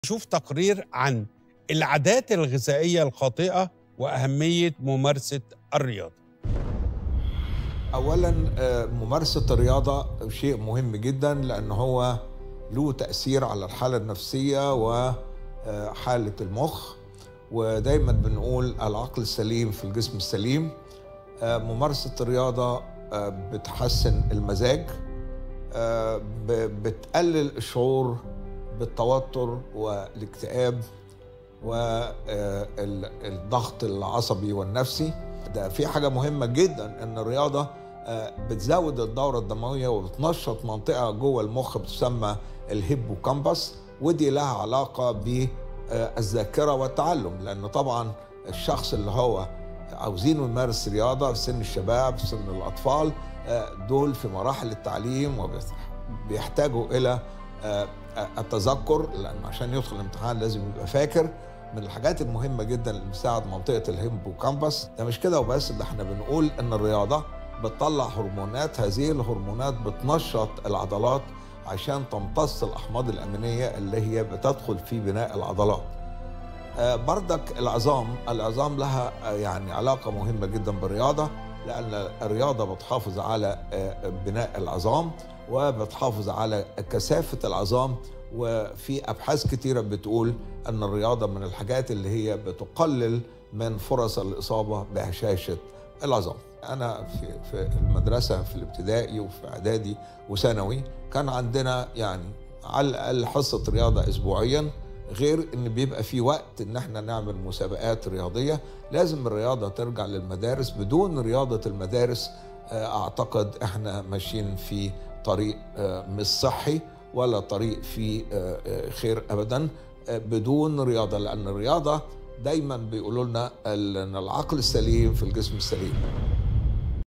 نشوف تقرير عن العادات الغذائية الخاطئة وأهمية ممارسة الرياضة اولا آه، ممارسه الرياضه شيء مهم جدا لان هو له تاثير على الحاله النفسيه وحاله المخ ودايما بنقول العقل السليم في الجسم السليم آه، ممارسه الرياضه آه، بتحسن المزاج آه، ب- بتقلل الشعور بالتوتر والاكتئاب والضغط العصبي والنفسي ده في حاجة مهمة جدا ان الرياضة آه، بتزود الدورة الدموية وبتنشط منطقة جوه المخ بتسمى الهيبوكامبس ودي لها علاقة بالذاكرة والتعلم لأن طبعا الشخص اللي هو عاوزينه يمارس رياضة في سن الشباب في سن الأطفال آه، دول في مراحل التعليم وبيحتاجوا إلى آه، التذكر لأن عشان يدخل الامتحان لازم يبقى فاكر من الحاجات المهمة جدا اللي بتساعد منطقة الهيبوكامبس ده مش كده وبس ده احنا بنقول ان الرياضة بتطلع هرمونات هذه الهرمونات بتنشط العضلات عشان تمتص الأحماض الأمينية اللي هي بتدخل في بناء العضلات آه، بردك العظام العظام لها آه، يعني علاقة مهمة جدا بالرياضة لأن الرياضة بتحافظ على آه، بناء العظام وبتحافظ على كثافة العظام وفي أبحاث كتيرة بتقول أن الرياضة من الحاجات اللي هي بتقلل من فرص الإصابة بهشاشة العظام أنا في, في المدرسة في الابتدائي وفي إعدادي وثانوي كان عندنا يعني على الأقل حصة رياضة أسبوعيا غير ان بيبقى في وقت ان احنا نعمل مسابقات رياضيه لازم الرياضه ترجع للمدارس بدون رياضه المدارس آه، اعتقد احنا ماشيين في طريق آه، مش صحي ولا طريق فيه آه، آه، خير ابدا آه، بدون رياضه لان الرياضه دايما بيقولوا لنا ال- ان العقل السليم في الجسم السليم